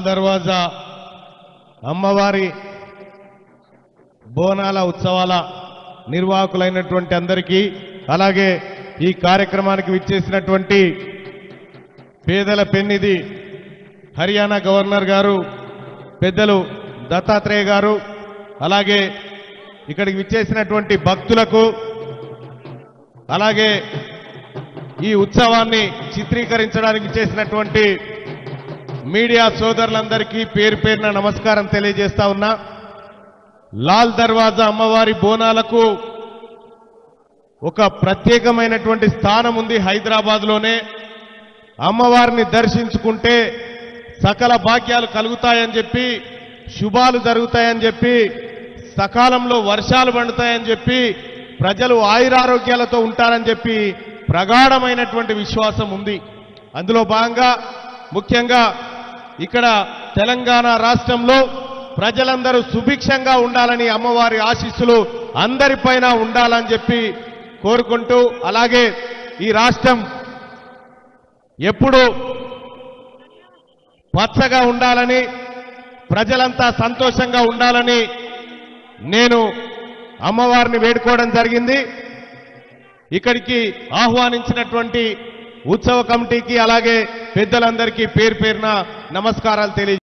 దర్వాజా అమ్మవారి బోనాల ఉత్సవాల నిర్వాహకులైనటువంటి అందరికీ అలాగే ఈ కార్యక్రమానికి విచ్చేసినటువంటి పేదల పెన్నిధి హర్యానా గవర్నర్ గారు పెద్దలు దత్తాత్రేయ గారు అలాగే ఇక్కడికి విచ్చేసినటువంటి భక్తులకు అలాగే ఈ ఉత్సవాన్ని చిత్రీకరించడానికి చేసినటువంటి మీడియా సోదరులందరికీ పేరు పేరున నమస్కారం తెలియజేస్తా ఉన్నా లాల్ దర్వాజా అమ్మవారి బోనాలకు ఒక ప్రత్యేకమైనటువంటి స్థానం ఉంది హైదరాబాద్లోనే అమ్మవారిని దర్శించుకుంటే సకల భాగ్యాలు కలుగుతాయని చెప్పి శుభాలు జరుగుతాయని చెప్పి సకాలంలో వర్షాలు పండుతాయని చెప్పి ప్రజలు ఆయురారోగ్యాలతో ఉంటారని చెప్పి ప్రగాఢమైనటువంటి విశ్వాసం ఉంది అందులో భాగంగా ముఖ్యంగా ఇక్కడ తెలంగాణ రాష్ట్రంలో ప్రజలందరూ సుభిక్షంగా ఉండాలని అమ్మవారి ఆశీస్సులు అందరిపైన ఉండాలని చెప్పి కోరుకుంటూ అలాగే ఈ రాష్ట్రం ఎప్పుడు పచ్చగా ఉండాలని ప్రజలంతా సంతోషంగా ఉండాలని నేను అమ్మవారిని వేడుకోవడం జరిగింది ఇక్కడికి ఆహ్వానించినటువంటి ఉత్సవ కమిటీకి అలాగే పెద్దలందరికీ పేరు పేరున నమస్కారాలు తెలియ